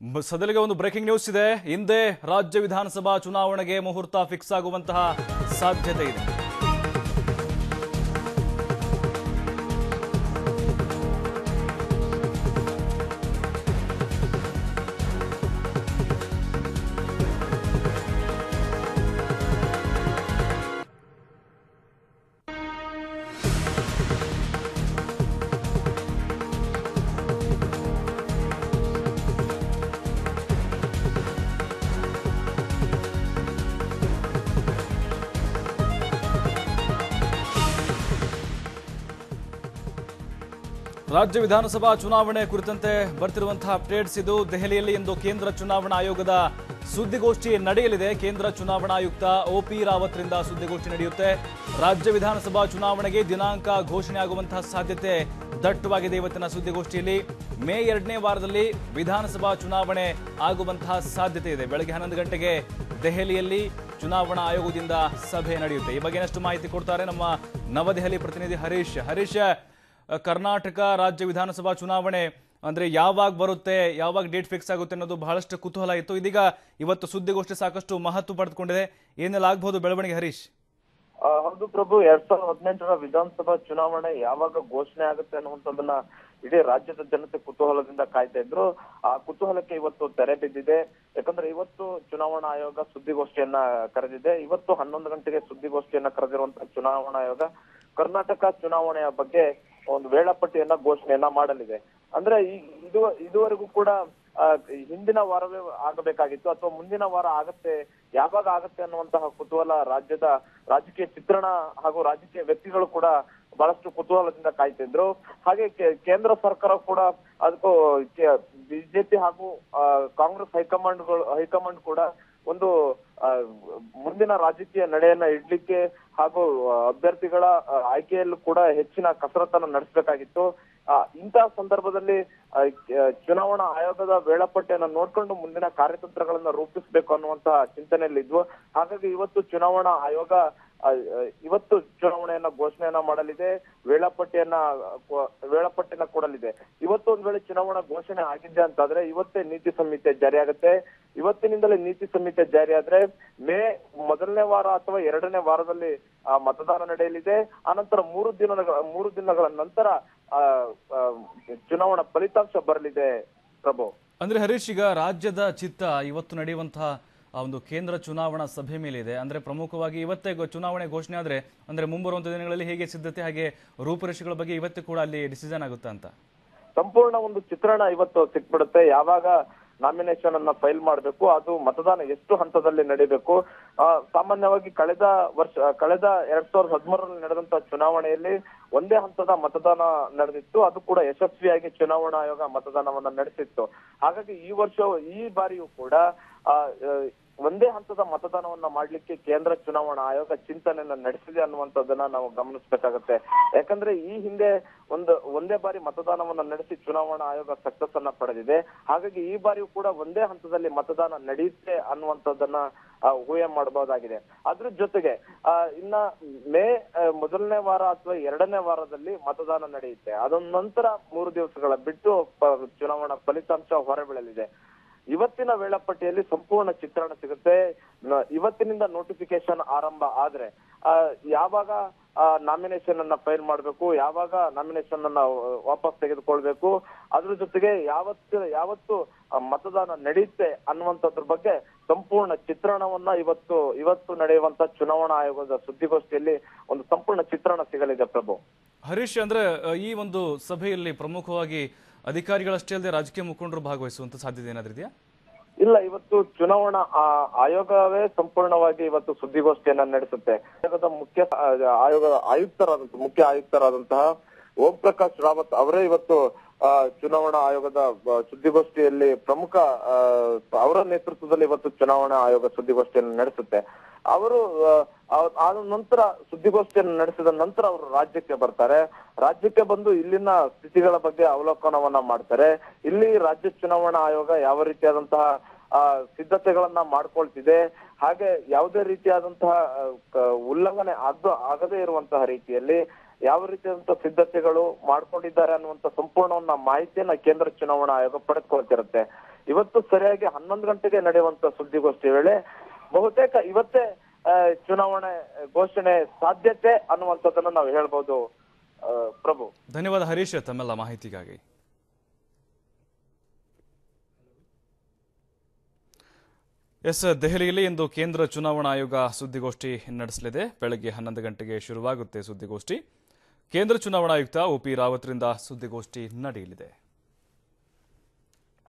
ಬ- ಸದಲಿಗೆ ಒಂದು breaking news ಇದೆ ಹಿಂದೆ ರಾಜ್ಯ ವಿಧಾನಸಭಾ ಚುನಾವಣೆಗೆ ಮುಹೂರ್ತ ಫಿಕ್ಸ್ ಆಗುವಂತಹ ಸಾಧ್ಯತೆ ಇದೆ ರಾಜ್ಯ ವಿಧಾನಸಭಾ ಚುನಾವಣೆ ಕುರಿತಂತೆ ಬರ್ತಿರುವಂತಹ ಅಪ್ಡೇಟ್ಸ್ ಇದು ದೆಹಲಿಯಲ್ಲಿ ಇಂದು ಕೇಂದ್ರ ಚುನಾವಣಾ ಆಯೋಗದ ಸುದ್ದಿಗೋಷ್ಠಿ ನಡೆಯಲಿದೆ ಕೇಂದ್ರ ಚುನಾವಣಾ ಆಯುಕ್ತ ಒಪಿ ರಾವತ್ರಿಂದ ಸುದ್ದಿಗೋಷ್ಠಿ ನಡೆಯುತ್ತೆ ರಾಜ್ಯ ವಿಧಾನಸಭಾ ಚುನಾವಣೆಗೆ ದಿನಾಂಕ ಘೋಷಣೆ ಆಗುವಂತಹ ಸಾಧ್ಯತೆ ದಟ್ಟವಾಗಿದೆ ಇವತ್ತಿನ ಸುದ್ದಿಗೋಷ್ಠಿಯಲ್ಲಿ ಮೇ ಎರಡನೇ ವಾರದಲ್ಲಿ ವಿಧಾನಸಭಾ ಚುನಾವಣೆ ಆಗುವಂತಹ ಸಾಧ್ಯತೆ ಇದೆ ಬೆಳಗ್ಗೆ ಹನ್ನೊಂದು ಗಂಟೆಗೆ ದೆಹಲಿಯಲ್ಲಿ ಚುನಾವಣಾ ಆಯೋಗದಿಂದ ಸಭೆ ನಡೆಯುತ್ತೆ ಈ ಬಗ್ಗೆ ಇನ್ನಷ್ಟು ಮಾಹಿತಿ ಕೊಡ್ತಾರೆ ನಮ್ಮ ನವದೆಹಲಿ ಪ್ರತಿನಿಧಿ ಹರೀಶ್ ಹರೀಶ್ ಕರ್ನಾಟಕ ರಾಜ್ಯ ವಿಧಾನಸಭಾ ಚುನಾವಣೆ ಅಂದ್ರೆ ಯಾವಾಗ ಬರುತ್ತೆ ಯಾವಾಗ ಡೇಟ್ ಫಿಕ್ಸ್ ಆಗುತ್ತೆ ಅನ್ನೋದು ಬಹಳಷ್ಟು ಕುತೂಹಲ ಇತ್ತು ಇದೀಗ ಇವತ್ತು ಸುದ್ದಿಗೋಷ್ಠಿ ಸಾಕಷ್ಟು ಮಹತ್ವ ಪಡೆದುಕೊಂಡಿದೆ ಏನೆಲ್ಲ ಆಗ್ಬಹುದು ಬೆಳವಣಿಗೆ ಹರೀಶ್ ಆ, ಹೌದು ಪ್ರಭು ಎರಡ್ ಸಾವಿರದ ಹದಿನೆಂಟರ ವಿಧಾನಸಭಾ ಚುನಾವಣೆ ಯಾವಾಗ ಘೋಷಣೆ ಆಗುತ್ತೆ ಅನ್ನುವಂಥದ್ದನ್ನ ಇಡೀ ರಾಜ್ಯದ ಜನತೆ ಕುತೂಹಲದಿಂದ ಕಾಯ್ತಾ ಇದ್ರು ಆ ಕುತೂಹಲಕ್ಕೆ ಇವತ್ತು ತೆರೆ ಬಿದ್ದಿದೆ ಯಾಕಂದ್ರೆ ಇವತ್ತು ಚುನಾವಣಾ ಆಯೋಗ ಸುದ್ದಿಗೋಷ್ಠಿಯನ್ನ ಕರೆದಿದೆ ಇವತ್ತು ಹನ್ನೊಂದು ಗಂಟೆಗೆ ಸುದ್ದಿಗೋಷ್ಠಿಯನ್ನ ಕರೆದಿರುವಂತಹ ಚುನಾವಣಾ ಆಯೋಗ ಕರ್ನಾಟಕ ಚುನಾವಣೆಯ ಬಗ್ಗೆ ಒಂದು ವೇಳಾಪಟ್ಟಿಯನ್ನ ಘೋಷಣೆಯನ್ನ ಮಾಡಲಿದೆ ಅಂದ್ರೆ ಈ ಇದು ಇದುವರೆಗೂ ಕೂಡ ಆ, ಹಿಂದಿನ ವಾರವೇ ಆಗಬೇಕಾಗಿತ್ತು ಅಥವಾ ಮುಂದಿನ ವಾರ ಆಗತ್ತೆ ಯಾವಾಗ ಆಗತ್ತೆ ಅನ್ನುವಂತಹ ಕುತೂಹಲ ರಾಜ್ಯದ ರಾಜಕೀಯ ಚಿತ್ರಣ ಹಾಗೂ ರಾಜಕೀಯ ವ್ಯಕ್ತಿಗಳು ಕೂಡ ಬಹಳಷ್ಟು ಕುತೂಹಲದಿಂದ ಕಾಯ್ತಿದ್ರು ಹಾಗೆ ಕೇ- ಕೇಂದ್ರ ಸರ್ಕಾರ ಕೂಡ ಅದಕ್ಕೂ ಬಿಜೆಪಿ ಹಾಗೂ ಆ, ಕಾಂಗ್ರೆಸ್ ಹೈಕಮಾಂಡ್ಗಳು ಹೈಕಮಾಂಡ್ ಕೂಡ ಒಂದು ಆ, ಮುಂದಿನ ರಾಜಕೀಯ ನಡೆಯನ್ನ ಇಡ್ಲಿಕ್ಕೆ ಹಾಗೂ ಆ, ಅಭ್ಯರ್ಥಿಗಳ ಆ, ಆಯ್ಕೆಯಲ್ಲೂ ಕೂಡ ಹೆಚ್ಚಿನ ಕಸರತ್ತನ್ನ ನಡೆಸಬೇಕಾಗಿತ್ತು ಆ, ಇಂತಹ ಸಂದರ್ಭದಲ್ಲಿ ಆ, ಕ- ಚುನಾವಣಾ ಆಯೋಗದ ವೇಳಾಪಟ್ಟಿಯನ್ನ ನೋಡ್ಕೊಂಡು ಮುಂದಿನ ಕಾರ್ಯತಂತ್ರಗಳನ್ನ ರೂಪಿಸಬೇಕು ಅನ್ನುವಂತಹ ಚಿಂತನೆಯಲ್ಲಿದ್ವು ಹಾಗಾಗಿ ಇವತ್ತು ಚುನಾವಣಾ ಆಯೋಗ ಆ, ಆ, ಇವತ್ತು ಚುನಾವಣೆಯನ್ನ ಘೋಷಣೆಯನ್ನ ಮಾಡಲಿದೆ ವೇಳಾಪಟ್ಟಿಯನ್ನ ಕೊ- ವೇಳಾಪಟ್ಟಿಯನ್ನ ಕೊಡಲಿದೆ ಇವತ್ತು ಒಂದ್ ವೇಳೆ ಚುನಾವಣಾ ಘೋಷಣೆ ಆಗಿದ್ದೆ ಅಂತಾದ್ರೆ ಇವತ್ತೇ ನೀತಿ ಸಂಹಿತೆ ಜಾರಿ ಆಗುತ್ತೆ ಇವತ್ತಿನಿಂದಲೇ ನೀತಿ ಸಂಹಿತೆ ಜಾರಿ ಆದ್ರೆ ಮೇ ಮೊದಲನೇ ವಾರ ಅಥವಾ ಎರಡನೇ ವಾರದಲ್ಲಿ ಆ, ಮತದಾನ ನಡೆಯಲಿದೆ ಆನಂತರ ಮೂರು ದಿನಗಳ ಮೂರು ದಿನಗಳ ನಂತರ ಆ, ಆ, ಚುನಾವಣಾ ಫಲಿತಾಂಶ ಬರಲಿದೆ ಪ್ರಭು ಅಂದ್ರೆ ಹರೀಶ್ ಈಗ ರಾಜ್ಯದ ಚಿತ್ತ ಇವತ್ತು ನಡೆಯುವಂತಹ ಆ ಒಂದು ಕೇಂದ್ರ ಚುನಾವಣಾ ಸಭೆ ಮೇಲೆ ಇದೆ ಅಂದ್ರೆ ಪ್ರಮುಖವಾಗಿ ಇವತ್ತೇ ಗೊ- ಚುನಾವಣೆ ಘೋಷಣೆ ಆದ್ರೆ ಅಂದ್ರೆ ಮುಂಬರುವಂತಹ ದಿನಗಳಲ್ಲಿ ಹೇಗೆ ಸಿದ್ಧತೆ ಹಾಗೆ ರೂಪುರೇಷೆಗಳ ಬಗ್ಗೆ ಇವತ್ತೇ ಕೂಡ ಅಲ್ಲಿ ಡಿಸಿಷನ್ ಆಗುತ್ತಾ ಅಂತ ಸಂಪೂರ್ಣ ಒಂದು ಚಿತ್ರಣ ಇವತ್ತು ಸಿಕ್ಬಿಡುತ್ತೆ ಯಾವಾಗ ನಾಮಿನೇಷನ್ ಅನ್ನ ಫೈಲ್ ಮಾಡಬೇಕು ಅದು ಮತದಾನ ಎಷ್ಟು ಹಂತದಲ್ಲಿ ನಡೀಬೇಕು ಆ, ಸಾಮಾನ್ಯವಾಗಿ ಕಳೆದ ವರ್ಷ ಕಳೆದ ಎರಡ್ ಸಾವಿರದ ಹದಿಮೂರರಲ್ಲಿ ನಡೆದಂತ ಚುನಾವಣೆಯಲ್ಲಿ ಒಂದೇ ಹಂತದ ಮತದಾನ ನಡೆದಿತ್ತು ಅದು ಕೂಡ ಯಶಸ್ವಿಯಾಗಿ ಚುನಾವಣಾ ಆಯೋಗ ಮತದಾನವನ್ನ ನಡೆಸಿತ್ತು ಹಾಗಾಗಿ ಈ ವರ್ಷ ಈ ಬಾರಿಯೂ ಕೂಡ ಆ, ಆ, ಒಂದೇ ಹಂತದ ಮತದಾನವನ್ನ ಮಾಡ್ಲಿಕ್ಕೆ ಕೇಂದ್ರ ಚುನಾವಣಾ ಆಯೋಗ ಚಿಂತನೆಯನ್ನ ನಡೆಸಿದೆ ಅನ್ನುವಂಥದ್ದನ್ನ ನಾವು ಗಮನಿಸಬೇಕಾಗತ್ತೆ ಯಾಕಂದ್ರೆ ಈ ಹಿಂದೆ ಒಂದು ಒಂದೇ ಬಾರಿ ಮತದಾನವನ್ನ ನಡೆಸಿ ಚುನಾವಣಾ ಆಯೋಗ ಸಕ್ಸಸ್ ಅನ್ನ ಪಡೆದಿದೆ ಹಾಗಾಗಿ ಈ ಬಾರಿಯೂ ಕೂಡ ಒಂದೇ ಹಂತದಲ್ಲಿ ಮತದಾನ ನಡೆಯುತ್ತೆ ಅನ್ನುವಂಥದ್ದನ್ನ ಆ, ಊಹೆ ಮಾಡಬಹುದಾಗಿದೆ ಅದ್ರ ಜೊತೆಗೆ ಆ, ಇನ್ನ ಮೇ ಆ, ಮೊದಲನೇ ವಾರ ಅಥವಾ ಎರಡನೇ ವಾರದಲ್ಲಿ ಮತದಾನ ನಡೆಯುತ್ತೆ ಅದೊಂದ್ ನಂತರ ಮೂರು ದಿವಸಗಳ ಬಿಟ್ಟು ಪ- ಚುನಾವಣಾ ಫಲಿತಾಂಶ ಹೊರಬೀಳಲಿದೆ ಇವತ್ತಿನ ವೇಳಾಪಟ್ಟಿಯಲ್ಲಿ ಸಂಪೂರ್ಣ ಚಿತ್ರಣ ಸಿಗುತ್ತೆ ನ- ಇವತ್ತಿನಿಂದ ನೋಟಿಫಿಕೇಶನ್ ಆರಂಭ ಆದ್ರೆ ಆ, ಯಾವಾಗ ನಾಮಿನೇಷನ್ ಅನ್ನ ಫೈಲ್ ಮಾಡಬೇಕು ಯಾವಾಗ ನಾಮಿನೇಷನ್ ಅನ್ನ ವಾಪಸ್ ತೆಗೆದುಕೊಳ್ಬೇಕು ಅದ್ರ ಜೊತೆಗೆ ಯಾವತ್ತು ಯಾವತ್ತು ಆ, ಮತದಾನ ನಡೆಯುತ್ತೆ ಅನ್ನುವಂಥದ್ರ ಬಗ್ಗೆ ಸಂಪೂರ್ಣ ಚಿತ್ರಣವನ್ನ ಇವತ್ತು ಇವತ್ತು ನಡೆಯುವಂತ ಚುನಾವಣಾ ಆಯೋಗದ ಸುದ್ದಿಗೋಷ್ಠಿಯಲ್ಲಿ ಒಂದು ಸಂಪೂರ್ಣ ಚಿತ್ರಣ ಸಿಗಲಿದೆ ಪ್ರಭು ಹರೀಶ್ ಅಂದ್ರೆ ಅ, ಈ ಒಂದು ಸಭೆಯಲ್ಲಿ ಪ್ರಮುಖವಾಗಿ ಅಧಿಕಾರಿಗಳಷ್ಟೇ ಅಲ್ಲದೆ ರಾಜಕೀಯ ಮುಖಂಡರು ಭಾಗವಹಿಸುವಂತ ಸಾಧ್ಯತೆ ಏನಾದ್ರೂ ಇದೆಯಾ ಇಲ್ಲ ಇವತ್ತು ಚುನಾವಣಾ ಆ- ಆಯೋಗವೇ ಸಂಪೂರ್ಣವಾಗಿ ಇವತ್ತು ಸುದ್ದಿಗೋಷ್ಠಿಯನ್ನ ನಡೆಸುತ್ತೆ ಆಯೋಗದ ಮುಖ್ಯ ಆ, ಆಯೋಗದ ಆಯುಕ್ತರಾದಂತಹ ಮುಖ್ಯ ಆಯುಕ್ತರಾದಂತಹ ಓಂ ಪ್ರಕಾಶ್ ರಾವತ್ ಅವರೇ ಇವತ್ತು ಆ, ಚುನಾವಣಾ ಆಯೋಗದ ಬ- ಸುದ್ದಿಗೋಷ್ಠಿಯಲ್ಲಿ ಪ್ರಮುಖ ಆ, ಅವರ ನೇತೃತ್ವದಲ್ಲಿ ಇವತ್ತು ಚುನಾವಣಾ ಆಯೋಗ ಸುದ್ದಿಗೋಷ್ಠಿಯನ್ನು ನಡೆಸುತ್ತೆ ಅವರು ಆ, ಆ- ಆದ ನಂತರ ಸುದ್ದಿಗೋಷ್ಠಿಯನ್ನು ನಡೆಸಿದ ನಂತರ ಅವರು ರಾಜ್ಯಕ್ಕೆ ಬರ್ತಾರೆ ರಾಜ್ಯಕ್ಕೆ ಬಂದು ಇಲ್ಲಿನ ಸ್ಥಿತಿಗಳ ಬಗ್ಗೆ ಅವಲೋಕನವನ್ನ ಮಾಡ್ತಾರೆ ಇಲ್ಲಿ ರಾಜ್ಯ ಚುನಾವಣಾ ಆಯೋಗ ಯಾವ ರೀತಿಯಾದಂತಹ ಆ, ಸಿದ್ಧತೆಗಳನ್ನ ಮಾಡ್ಕೊಳ್ತಿದೆ ಹಾಗೆ ಯಾವುದೇ ರೀತಿಯಾದಂತಹ ಆ, ಕ- ಉಲ್ಲಂಘನೆ ಆಗ ಆಗದೇ ಇರುವಂತಹ ರೀತಿಯಲ್ಲಿ ಯಾವ ರೀತಿಯಾದಂತಹ ಸಿದ್ಧತೆಗಳು ಮಾಡ್ಕೊಂಡಿದ್ದಾರೆ ಅನ್ನುವಂತ ಸಂಪೂರ್ಣವನ್ನ ಮಾಹಿತಿಯನ್ನ ಕೇಂದ್ರ ಚುನಾವಣಾ ಆಯೋಗ ಪಡೆದುಕೊಳ್ತಿರುತ್ತೆ ಇವತ್ತು ಸರಿಯಾಗಿ ಹನ್ನೊಂದು ಗಂಟೆಗೆ ನಡೆಯುವಂತ ಸುದ್ದಿಗೋಷ್ಠಿ ವೇಳೆ ಬಹುತೇಕ ಇವತ್ತೇ ಆ, ಚುನಾವಣೆ ಘೋಷಣೆ ಸಾಧ್ಯತೆ ಅನ್ನುವಂಥದ್ದನ್ನ ನಾವು ಹೇಳ್ಬೋದು ಆ, ಪ್ರಭು ಧನ್ಯವಾದ ಹರೀಶ್ ತಮ್ಮೆಲ್ಲ ಮಾಹಿತಿಗಾಗಿ ಎಸ್ ದೆಹಲಿಯಲ್ಲಿ ಇಂದು ಕೇಂದ್ರ ಚುನಾವಣಾ ಆಯೋಗ ಸುದ್ದಿಗೋಷ್ಠಿ ನಡೆಸಲಿದೆ ಬೆಳಗ್ಗೆ ಹನ್ನೊಂದು ಗಂಟೆಗೆ ಶುರುವಾಗುತ್ತೆ ಸುದ್ದಿಗೋಷ್ಠಿ ಕೇಂದ್ರ ಚುನಾವಣಾ ಆಯುಕ್ತ ಒ ಪಿ ರಾವತ್ರಿಂದ ಸುದ್ದಿಗೋಷ್ಠಿ ನಡೆಯಲಿದೆ